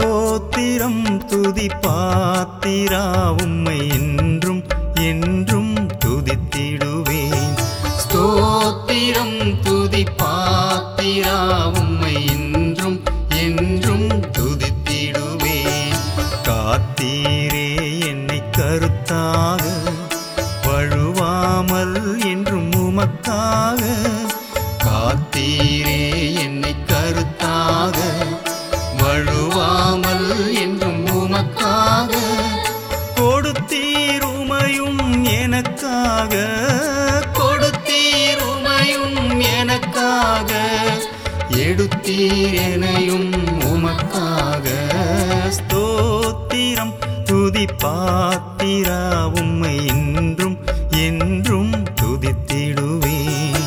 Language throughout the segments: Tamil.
ஸ்தோத்திரம் துதி பாத்திரா உம்மை என்றும் என்றும் துதித்திடுவேன் ஸ்தோத்திரம் துதி பாத்திரா உம்மை என்றும் என்றும் துதித்திடுவேன் காத்தீரே என்னை கருத்தாக வழுவாமல் என்றும் உமக்காக காத்தீரே என்னை கருத்தாக வழுவாமல் என்றும் உமக்காக கொடுத்தீருமையும் எனக்காக கொடுத்தீருமையும் எனக்காக எடுத்தீர் எனையும் உமக்காக ஸ்தோத்திரம் துதி பாத்திரா உம்மை என்றும் என்றும் துதித்திடுவேன்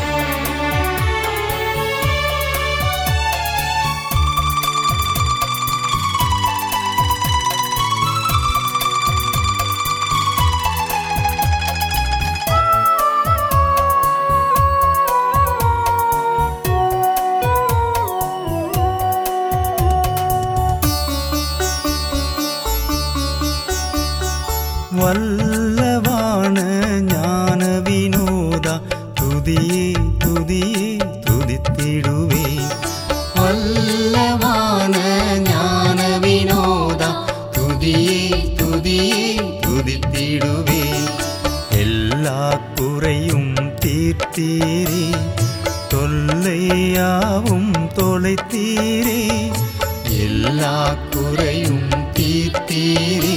வல்லவான ஞான வினோதா துதியே துதியே துதித்திடுவேன் வல்லவான ஞான வினோதா துதியே துதியே துதித்திடுவேன் எல்லா குறையும் தீர்த்தீரே தொல்லையாவும் தொலைத்தீரே எல்லா குறையும் தீர்த்தீரே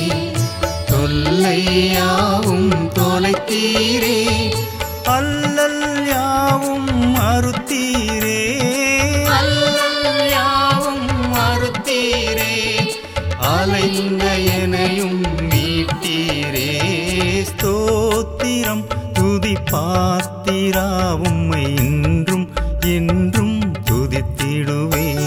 தொல்லையாவும் தொலைத்தீரே அல்லல் யாவும் மறுத்தீரே அல்லல் யாவும் மறுத்தீரே அலைந்த எனையும் மீட்டீரே ஸ்தோத்திரம் துதி பாத்திரா உம்மை என்றும் என்றும் துதித்திடுவேன்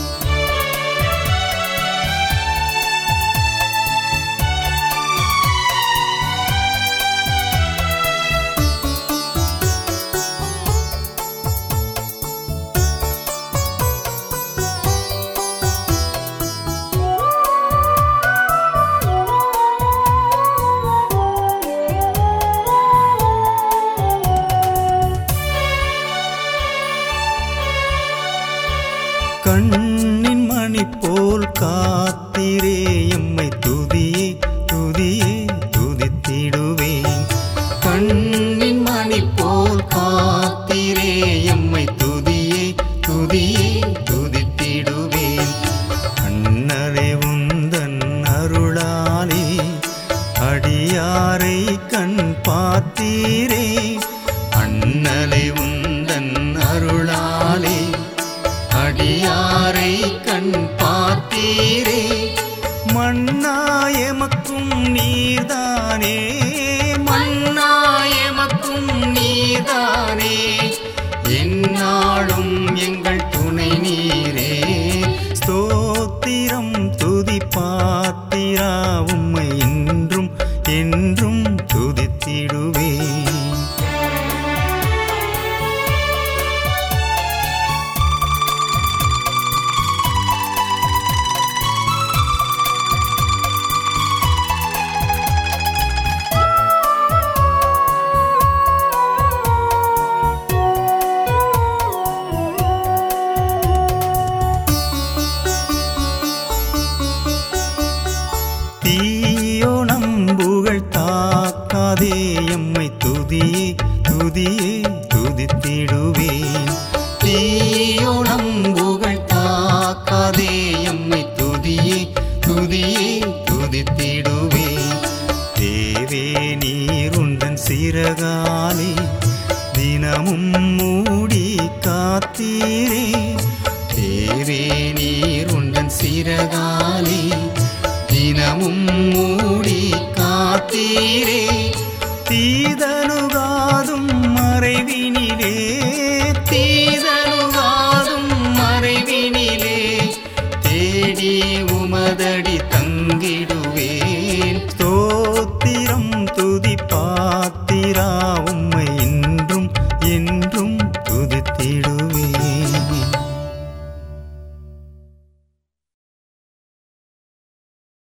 கண்ணின் மணி போல் காத்திரே எம்மை துதியே துதியே துதித்திடுவேன் கண்ணின் மணி போல் காத்திரே எம்மை துதியே துதியே துதித்திடுவேன் அண்ணலே உந்தன் அருளாலே அடியாரை கண் பார்த்தீரே அண்ணலை உந்தன் அருளாலே அடியாரை கண் பார்த்தீரே மண்ணாயமக்கும் நீர்தானே மண்ணாயமக்கும் நீர்தானே என்னாலும் எங்கள் துணை நீரே ஸ்தோத்திரம் துதி பாத்திரா உம்மை என்றும் என்றும் துதித்திடுவேன் தீயோ நம்புகள் தாக்காதே எம்மை துதியே துதியே துதித்திடுவேன் தீயோ நம்புகள் தாக்காதே எம்மை துதியே துதியே துதித்திடுவேன் தேவே நீருந்தன் சிறகாலே தினமும் மூடி காத்தீரே தேவே நீருந்தன் சிறகாலே தினமும் மூடி காத்தீரே தீதனுகாதும் மறைவினிலே தீதனுகாதும் மறைவினிலே தேடி உமதடி தங்கிடு